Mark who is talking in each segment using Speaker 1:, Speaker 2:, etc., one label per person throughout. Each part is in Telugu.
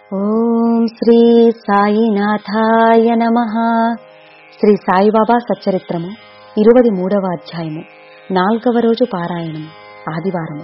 Speaker 1: ఓం శ్రీ సాయినాథాయ నమ శ్రీ సాయిబాబా సచ్చరిత్రము ఇరవై మూడవ అధ్యాయము నాల్గవ రోజు పారాయణము ఆదివారము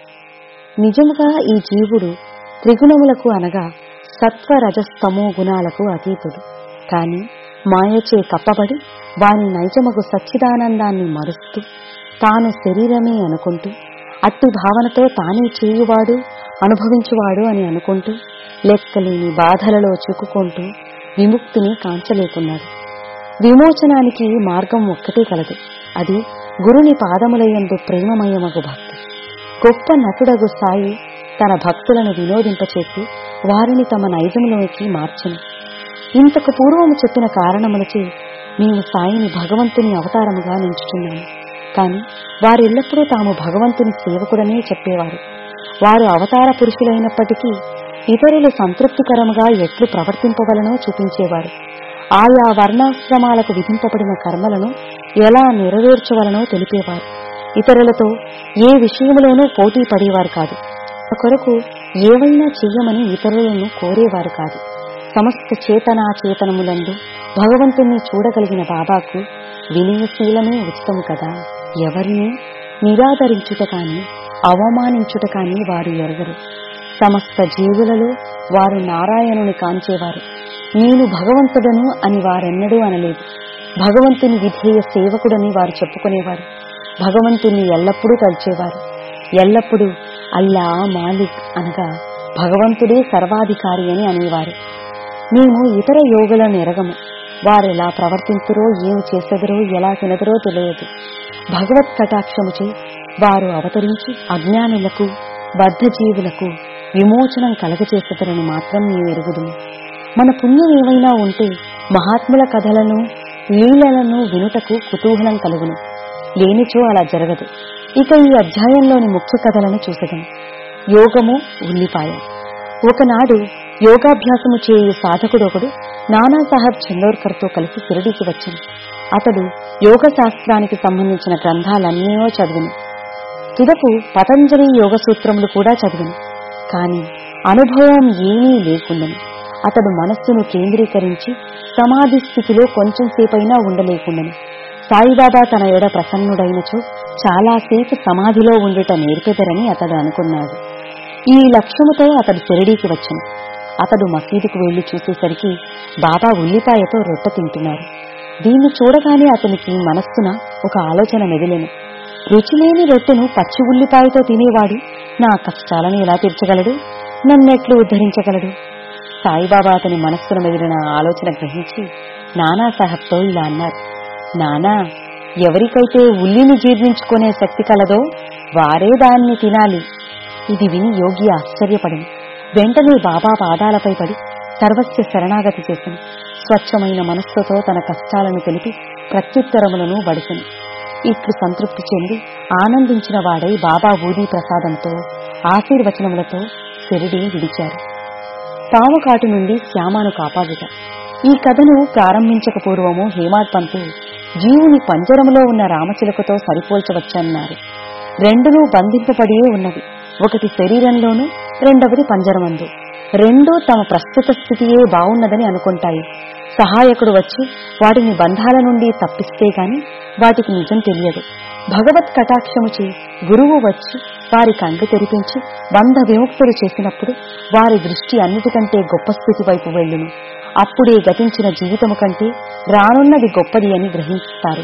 Speaker 1: నిజముగా ఈ జీవుడు త్రిగుణములకు అనగా సత్వ రజస్తమో గుణాలకు అతీతుడు కాని మాయచే కప్పబడి వాని నైజమగు సచ్చిదానందాన్ని మరుస్తూ తాను శరీరమే అనుకుంటూ అట్టి భావనతో తానే చేయువాడు అనుభవించువాడు అని అనుకుంటూ లెక్కలేని బాధలలో చిక్కుకుంటూ విముక్తిని కాంచలేకున్నాడు విమోచనానికి మార్గం ఒక్కటే కలదు అది గురుని పాదములయందు ప్రేమమయమగు భక్తి గొప్ప నటుడగు సాయి తన భక్తులను వినోదింపచేసి వారిని తమ నైజంలోకి మార్చెను ఇంతకు పూర్వము చెప్పిన కారణములచే మేము సాయిని భగవంతుని అవతారముగా నించుచున్నాము కాని వారెల్లప్పుడూ తాము భగవంతుని సేవకుడనే చెప్పేవారు వారు అవతార పురుషులైనప్పటికీ ఇతరులు సంతృప్తికరముగా ఎట్లు ప్రవర్తింపవలనో చూపించేవారు ఆయా వర్ణాశ్రమాలకు విధింపబడిన కర్మలను ఎలా నెరవేర్చవలనో తెలిపేవారు ఇతరులతో ఏ విషయంలోనూ పోటీ పడేవారు కాదు కొరకు ఏవైనా చెయ్యమని ఇతరులను కోరేవారు కాదు సమస్త చేతనా చేతనములందు భగవంతుణ్ణి చూడగలిగిన బాబాకు వినయశీలమే ఉచితము కదా ఎవరిని నిరాదరించుట కాని అవమానించుట కాని వారు ఎరగరు సమస్త జీవులలో వారు నారాయణుని కాంచేవారు నేను భగవంతుడను అని వారెన్నడూ అనలేదు భగవంతుని విధేయ సేవకుడని వారు చెప్పుకునేవారు భగవంతుని ఎల్లప్పుడూ తలిచేవారు ఎల్లప్పుడూ అల్లా మాలిక్ అనగా భగవంతుడే సర్వాధికారి అని అనేవారు మేము ఇతర యోగులను ఎరగము వారెలా ప్రవర్తింతురో ఏమి చేసెదరో ఎలా తినదరో తెలియదు భగవత్ కటాక్షముచే వారు అవతరించి అజ్ఞానులకు బద్ధజీవులకు విమోచనం కలగచేసెదరని మాత్రం మేము ఎరుగుదుము మన పుణ్యం ఏమైనా ఉంటే మహాత్ముల కథలను లీలలను వినుటకు కుతూహలం కలుగును లేనిచో అలా జరగదు ఇక ఈ అధ్యాయంలోని ముఖ్య కథలను చూసదం యోగము ఉల్లిపాయ ఒకనాడు యోగాభ్యాసము చేయు సాధకుడొకడు నానాసాహెబ్ చందోర్కర్తో కలిసి షిరిడీకి వచ్చింది అతడు యోగ శాస్త్రానికి సంబంధించిన గ్రంథాలన్నో చదివిను తుదకు పతంజలి యోగ సూత్రములు కూడా చదివిను కాని అనుభవం ఏమీ లేకుండను అతడు మనస్సును కేంద్రీకరించి సమాధి స్థితిలో కొంచెం సేపైనా ఉండలేకుండను సాయిబాబా తన ఎడ ప్రసన్నుడైనచో చాలాసేపు సమాధిలో ఉండుట నేర్పెదరని అతడు అనుకున్నాడు ఈ లక్ష్యముతో అతడు షిరిడీకి వచ్చాను అతడు మసీదుకు వెళ్లి చూసేసరికి బాబా ఉల్లిపాయతో రొట్టె తింటున్నారు దీన్ని చూడగానే అతనికి మనస్సున ఒక ఆలోచన మెదిలెను రుచిలేని రొట్టెను పచ్చి ఉల్లిపాయతో తినేవాడు నా కష్టాలను ఎలా తీర్చగలడు నన్నెట్లు ఉద్ధరించగలడు సాయిబాబా అతని మనస్సును మెదిలిన ఆలోచన గ్రహించి నానా సాహెబ్తో ఇలా అన్నారు నానా ఎవరికైతే ఉల్లిని జీర్ణించుకునే శక్తి కలదో వారే దాన్ని తినాలి ఇది విని యోగి ఆశ్చర్యపడింది వెంటనే బాబా పాదాలపై పడి సర్వస్వ శరణాగతి చేసింది స్వచ్ఛమైన మనస్సుతో తన కష్టాలను తెలిపి ప్రత్యుత్తరములను బడిసెను ఇట్లు సంతృప్తి చెంది ఆనందించిన వాడై బాబా ఊదీ ప్రసాదంతో ఆశీర్వచనములతో శిరిడి విడిచారు పాము కాటు నుండి శ్యామాను కాపాడుట ఈ కథను ప్రారంభించక పూర్వము హేమాడ్ పంతు జీవుని పంజరములో ఉన్న రామచిలుకతో సరిపోల్చవచ్చన్నారు రెండును బంధింపబడియే ఉన్నవి ఒకటి శరీరంలోనూ రెండవది పంజరమందు రెండూ తమ ప్రస్తుత స్థితియే బావున్నదని అనుకుంటాయి సహాయకుడు వచ్చి వాటిని బంధాల నుండి తప్పిస్తే గాని వాటికి నిజం తెలియదు భగవత్ కటాక్షముచే గురువు వచ్చి వారి కండ్లు తెరిపించి బంధ విముక్తులు చేసినప్పుడు వారి దృష్టి అన్నిటికంటే గొప్ప స్థితి వైపు వెళ్ళును అప్పుడే గతించిన జీవితము కంటే రానున్నది గొప్పది అని గ్రహిస్తారు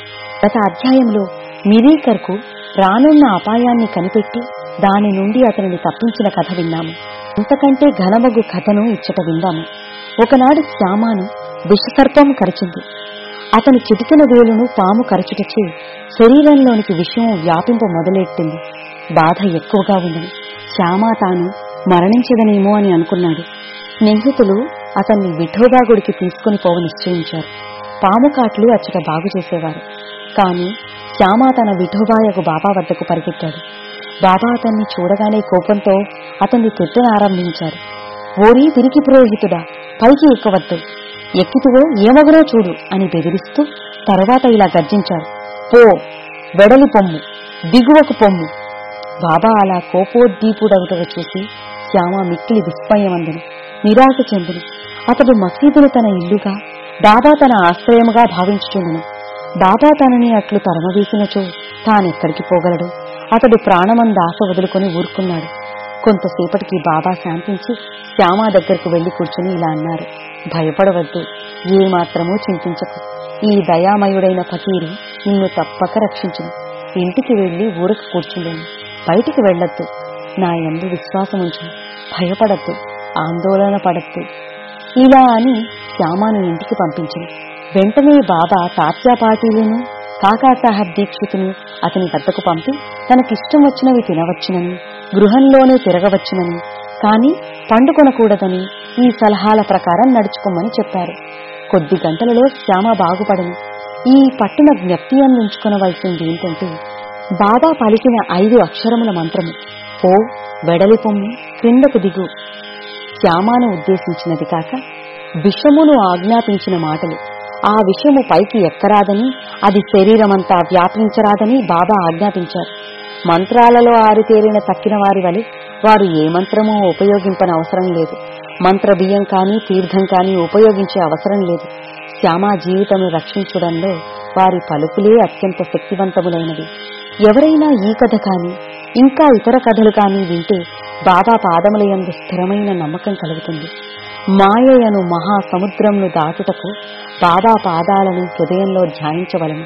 Speaker 1: గత అధ్యాయంలో మిరీకర్కు రానున్న అపాయాన్ని కనిపెట్టి దాని నుండి అతనిని తప్పించిన కథ విన్నాము అంతకంటే ఘనమగు కథను ఇచ్చట విందాము ఒకనాడు శ్యామాను విషసర్పం కరిచింది అతని చిటికిన వేలును పాము కరచుటచే శరీరంలోనికి విషయం వ్యాపింప మొదలెట్టింది బాధ ఎక్కువగా ఉందని శ్యామ తాను మరణించదనేమో అని అనుకున్నాడు స్నేహితులు అతన్ని విఠోబా గుడికి తీసుకుని పోవ నిశ్చయించారు పాము కాట్లు అచ్చట బాగు చేసేవారు కాని శ్యామ తన విఠోబాయకు బాబా వద్దకు పరిగెత్తాడు బాబా అతన్ని చూడగానే కోపంతో అతన్ని తిట్టనారంభించారు ఓరీ తిరిగి పురోహితుడా పైకి ఎక్కవద్దు ఎక్కితువో ఏమగరో చూడు అని బెదిరిస్తూ తర్వాత ఇలా గర్జించారు పో వెడలి పొమ్ము దిగువకు పొమ్ము బాబా అలా కోపోద్దీపుడవుటగా చూసి శ్యామ మిక్కిలి విస్మయమందని నిరాశ చెందును అతడు మసీదును తన ఇల్లుగా బాబా తన ఆశ్రయముగా భావించుచుండును బాబా తనని అట్లు తరమవేసినచో తానెక్కడికి పోగలడు అతడు ప్రాణమంద ఆశ వదులుకొని ఊరుకున్నాడు కొంతసేపటికి బాబా శాంతించి శ్యామ దగ్గరకు వెళ్లి కూర్చుని ఇలా అన్నారు భయపడవద్దు ఏమాత్రమూ చింతించకు ఈ దయామయుడైన ఫకీరు నిన్ను తప్పక రక్షించును ఇంటికి వెళ్లి ఊరకు కూర్చుండేను బయటికి వెళ్ళొద్దు నా ఎందు విశ్వాసముంచు భయపడద్దు ఆందోళన పడద్దు ఇలా అని శ్యామాను ఇంటికి పంపించింది వెంటనే బాబా తాత్యా పాటీలును కాకాసాహెబ్ దీక్షితుని అతని వద్దకు పంపి తనకిష్టం వచ్చినవి తినవచ్చునని గృహంలోనే తిరగవచ్చునని కాని పండుకొనకూడదని ఈ సలహాల ప్రకారం నడుచుకోమని చెప్పారు కొద్ది గంటలలో శ్యామ బాగుపడని ఈ పట్టిన జ్ఞప్తి అందించుకునవలసింది ఏంటంటే బాబా పలికిన ఐదు అక్షరముల మంత్రము పో వెడలి పొమ్ము క్రిందకు దిగు శ్యామాను ఉద్దేశించినది కాక విషమును ఆజ్ఞాపించిన మాటలు ఆ విషయము పైకి ఎక్కరాదని అది శరీరమంతా వ్యాపించరాదని బాబా ఆజ్ఞాపించారు మంత్రాలలో ఆరితేరిన తక్కిన వారి వలె వారు ఏ మంత్రమూ ఉపయోగింపనవసరం లేదు మంత్ర బియ్యం కానీ తీర్థం కానీ ఉపయోగించే అవసరం లేదు శ్యామ జీవితము రక్షించడంలో వారి పలుకులే అత్యంత శక్తివంతములైనవి ఎవరైనా ఈ కథ కాని ఇంకా ఇతర కథలు కాని వింటే బాబా పాదములయందు స్థిరమైన నమ్మకం కలుగుతుంది మాయయను మహా సముద్రంను దాటుటకు బాబా పాదాలను హృదయంలో ధ్యానించవలను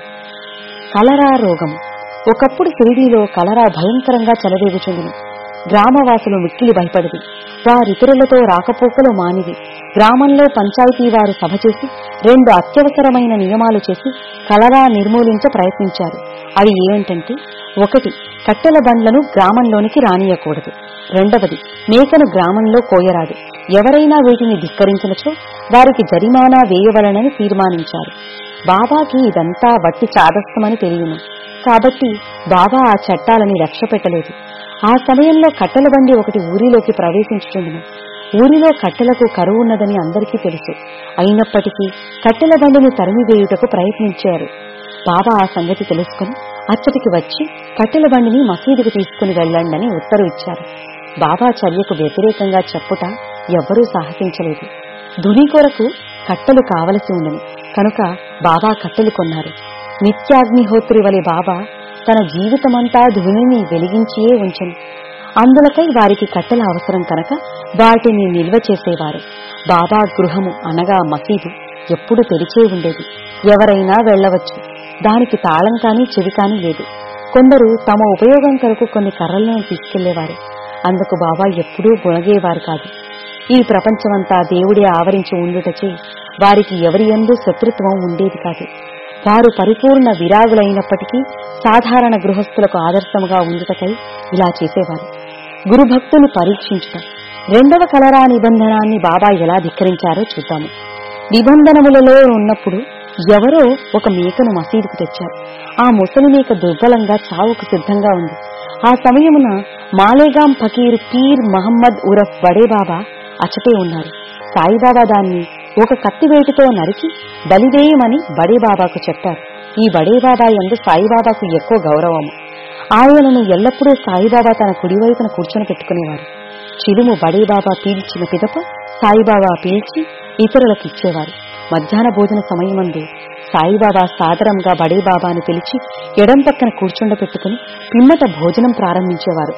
Speaker 1: కలరా రోగము ఒకప్పుడు షిరిడీలో కలరా భయంకరంగా చెలరేగుచుండును గ్రామవాసులు మిక్కిలి భయపడిది వారితరులతో రాకపోకలు మానిది గ్రామంలో పంచాయతీ వారు సభ చేసి రెండు అత్యవసరమైన నియమాలు చేసి కలరా నిర్మూలించ ప్రయత్నించారు అవి ఏమిటంటే ఒకటి కట్టెల బండ్లను గ్రామంలోనికి రానియకూడదు రెండవది మేకను గ్రామంలో కోయరాదు ఎవరైనా వీటిని ధిక్కరించినచో వారికి జరిమానా వేయవలనని తీర్మానించారు బాబాకి ఇదంతా వట్టి చాదస్తమని తెలియను కాబట్టి బాబా ఆ చట్టాలని లక్ష్య పెట్టలేదు ఆ సమయంలో కట్టెల బండి ఒకటి ఊరిలోకి ప్రవేశించుచుండును ఊరిలో కట్టెలకు కరువు ఉన్నదని అందరికీ తెలుసు అయినప్పటికీ కట్టెల బండిని తరిమివేయుటకు ప్రయత్నించారు బాబా ఆ సంగతి తెలుసుకుని అచ్చటికి వచ్చి కట్టెల బండిని మసీదుకు తీసుకుని వెళ్ళండని ఉత్తర్వు ఇచ్చారు బాబా చర్యకు వ్యతిరేకంగా చెప్పుట ఎవ్వరూ సాహసించలేదు ధుని కొరకు కట్టెలు కావలసి ఉండని కనుక బాబా కట్టెలు కొన్నారు నిత్యాగ్నిహోత్రి వలె బాబా తన జీవితమంతా ధునిని వెలిగించియే ఉంచను అందులకై వారికి కట్టెల అవసరం కనుక వాటిని నిల్వ చేసేవారు బాబా గృహము అనగా మసీదు ఎప్పుడు తెరిచే ఉండేది ఎవరైనా వెళ్ళవచ్చు దానికి తాళం కానీ చెవి కానీ లేదు కొందరు తమ ఉపయోగం కొరకు కొన్ని కర్రలను తీసుకెళ్లేవారు అందుకు బాబా ఎప్పుడూ గుణగేవారు కాదు ఈ ప్రపంచమంతా దేవుడే ఆవరించి ఉండుటచే వారికి ఎవరి యందు శత్రుత్వం ఉండేది కాదు వారు పరిపూర్ణ విరాగులైనప్పటికీ సాధారణ గృహస్థులకు ఆదర్శముగా ఉండుటకై ఇలా చేసేవారు గురుభక్తుని పరీక్షించుట రెండవ కలరా నిబంధనాన్ని బాబా ఎలా ధిక్కరించారో చూద్దాము నిబంధనములలో ఉన్నప్పుడు ఎవరో ఒక మేకను మసీదుకు తెచ్చారు ఆ ముసలి మేక దుర్బలంగా చావుకు సిద్ధంగా ఉంది ఆ సమయమున మాలేగాం ఫకీర్ పీర్ మహమ్మద్ ఉరఫ్ బడేబాబా అచటే ఉన్నారు సాయిబాబా దాన్ని ఒక కత్తివేటితో నరికి బలివేయమని బడేబాబాకు చెప్పారు ఈ బడేబాబా ఎందు సాయిబాబాకు ఎక్కువ గౌరవము ఆయనను ఎల్లప్పుడూ సాయిబాబా తన కుడివైపున కూర్చొని పెట్టుకునేవారు చిలుము బడేబాబా పీల్చిన పిదప సాయిబాబా పీల్చి ఇతరులకు ఇచ్చేవారు మధ్యాహ్న భోజన సమయమందు సాయిబాబా సాదరంగా బడేబాబాను పిలిచి ఎడం పక్కన కూర్చుండపెట్టుకుని పిమ్మట భోజనం ప్రారంభించేవారు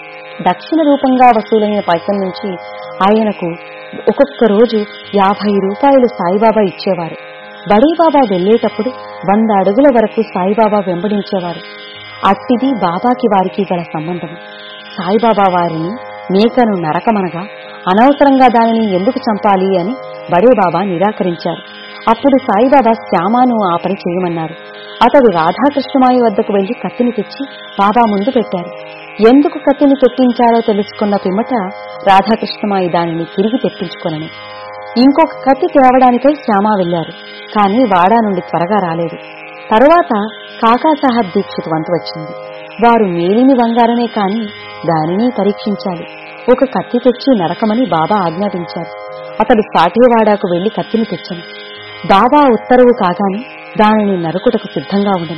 Speaker 1: దక్షిణ రూపంగా వసూలైన పైసం నుంచి ఆయనకు ఒక్కొక్క రోజు యాభై రూపాయలు సాయిబాబా ఇచ్చేవారు బడేబాబా వెళ్లేటప్పుడు వంద అడుగుల వరకు సాయిబాబా వెంబడించేవారు అట్టిది బాబాకి వారికి గల సంబంధం సాయిబాబా వారిని మేకను నరకమనగా అనవసరంగా దానిని ఎందుకు చంపాలి అని బడేబాబా నిరాకరించారు అప్పుడు సాయిబాబా శ్యామాను ఆ పని చేయమన్నారు అతడు రాధాకృష్ణమాయి వద్దకు వెళ్లి కత్తిని తెచ్చి బాబా ముందు పెట్టారు ఎందుకు కత్తిని తెప్పించారో తెలుసుకున్న పిమ్మట రాధాకృష్ణమాయి దానిని తిరిగి తెప్పించుకొనని ఇంకొక కత్తి తేవడానికై శ్యామ వెళ్లారు కాని వాడా నుండి త్వరగా రాలేదు తరువాత కాకాసాహెబ్ దీక్షిత్ వంతు వచ్చింది వారు మేలిమి బంగారమే కాని దానిని పరీక్షించాలి ఒక కత్తి తెచ్చి నరకమని బాబా ఆజ్ఞాపించారు అతడు సాటివాడాకు వెళ్లి కత్తిని తెచ్చను బాబా ఉత్తర్వు కాగానే దానిని నరుకుటకు సిద్ధంగా ఉండను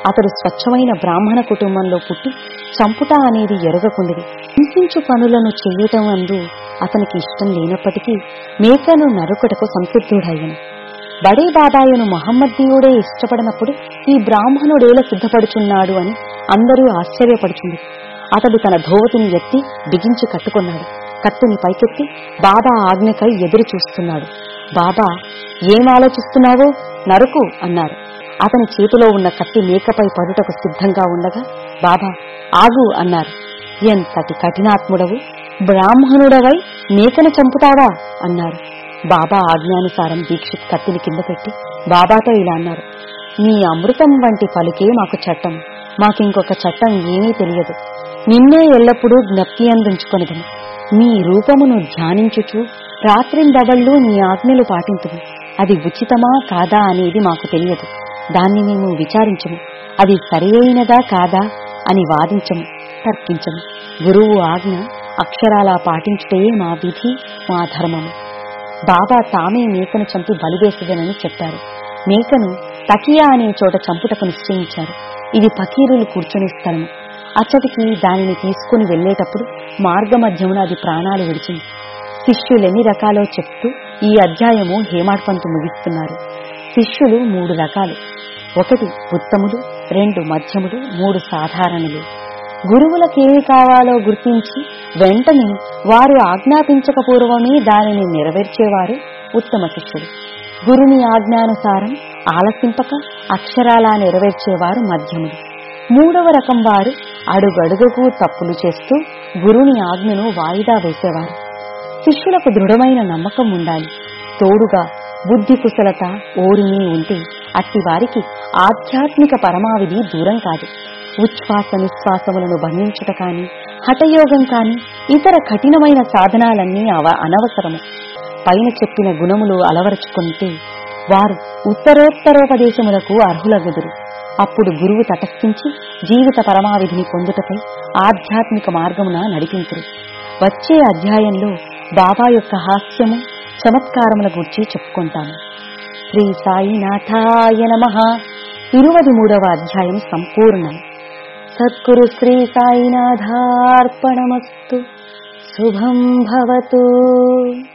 Speaker 1: అతడు స్వచ్ఛమైన బ్రాహ్మణ కుటుంబంలో పుట్టి చంపుట అనేది ఎరగకుండిది హింసించు పనులను చేయటం అందు అతనికి ఇష్టం లేనప్పటికీ మేకను నరుకుటకు సంసిద్ధుడయ్యను బడే బాబాయను మహమ్మదీయుడే ఇష్టపడినప్పుడు ఈ బ్రాహ్మణుడేలా సిద్ధపడుచున్నాడు అని అందరూ ఆశ్చర్యపడుచుంది అతడు తన ధోవతిని ఎత్తి బిగించి కట్టుకున్నాడు కత్తిని పైకెత్తి బాబా ఆజ్ఞకై ఎదురు చూస్తున్నాడు బాబా ఏం ఆలోచిస్తున్నావో నరుకు అన్నారు అతని చేతిలో ఉన్న కత్తి మేకపై పడుటకు సిద్ధంగా ఉండగా బాబా ఆగు అన్నారు ఎంతటి కఠినాత్ముడవు బ్రాహ్మణుడవై మేకను చంపుతావా అన్నారు బాబా ఆజ్ఞానుసారం దీక్షిత్ కత్తిని కింద పెట్టి బాబాతో ఇలా అన్నారు నీ అమృతం వంటి పలుకే మాకు చట్టం మాకింకొక చట్టం ఏమీ తెలియదు నిన్నే ఎల్లప్పుడూ జ్ఞప్తి అందించుకొనదము నీ రూపమును ధ్యానించుచు రాత్రింబవళ్ళు నీ ఆజ్ఞలు పాటింతుము అది ఉచితమా కాదా అనేది మాకు తెలియదు దాన్ని మేము విచారించము అది సరియైనదా కాదా అని వాదించము తర్కించము గురువు ఆజ్ఞ అక్షరాలా పాటించుటే మా విధి మా ధర్మము బాబా తామే మేకను చంపి బలివేసదనని చెప్పారు మేకను తకియా అనే చోట చంపుటకు నిశ్చయించారు ఇది ఫకీరులు కూర్చునే స్థలము అచ్చటికి దానిని తీసుకుని వెళ్లేటప్పుడు మార్గమధ్యమున అది ప్రాణాలు విడిచింది శిష్యులెన్ని రకాలో చెప్తూ ఈ అధ్యాయము హేమాడ్పంతు ముగిస్తున్నారు శిష్యులు మూడు రకాలు ఒకటి ఉత్తములు రెండు మధ్యములు మూడు సాధారణులు గురువులకేమి కావాలో గుర్తించి వెంటనే వారు ఆజ్ఞాపించక పూర్వమే దానిని నెరవేర్చేవారు ఉత్తమ శిష్యుడు గురుని ఆజ్ఞానుసారం ఆలసింపక అక్షరాలా నెరవేర్చేవారు మధ్యములు మూడవ రకం వారు అడుగడుగుకు తప్పులు చేస్తూ గురుని ఆజ్ఞను వాయిదా వేసేవారు శిష్యులకు దృఢమైన నమ్మకం ఉండాలి తోడుగా బుద్ధి కుశలత ఓరిమి ఉంటే అట్టి వారికి ఆధ్యాత్మిక పరమావిధి దూరం కాదు ఉచ్ఛ్వాస నిశ్వాసములను బంధించుట కాని హఠయోగం కాని ఇతర కఠినమైన సాధనాలన్నీ అవ అనవసరము పైన చెప్పిన గుణములు అలవరుచుకుంటే వారు ఉత్తరోత్తరోపదేశములకు అర్హులగుదురు అప్పుడు గురువు తటస్థించి జీవిత పరమావిధిని పొందుటపై ఆధ్యాత్మిక మార్గమున నడిపించురు వచ్చే అధ్యాయంలో బాబా యొక్క హాస్యము చమత్కారముల గురించి చెప్పుకుంటాము శ్రీ సాయినాథాయ నమ ఇరువది మూడవ అధ్యాయం సంపూర్ణం సద్గురు శ్రీ సాయినాథార్పణమస్తు శుభం భవతు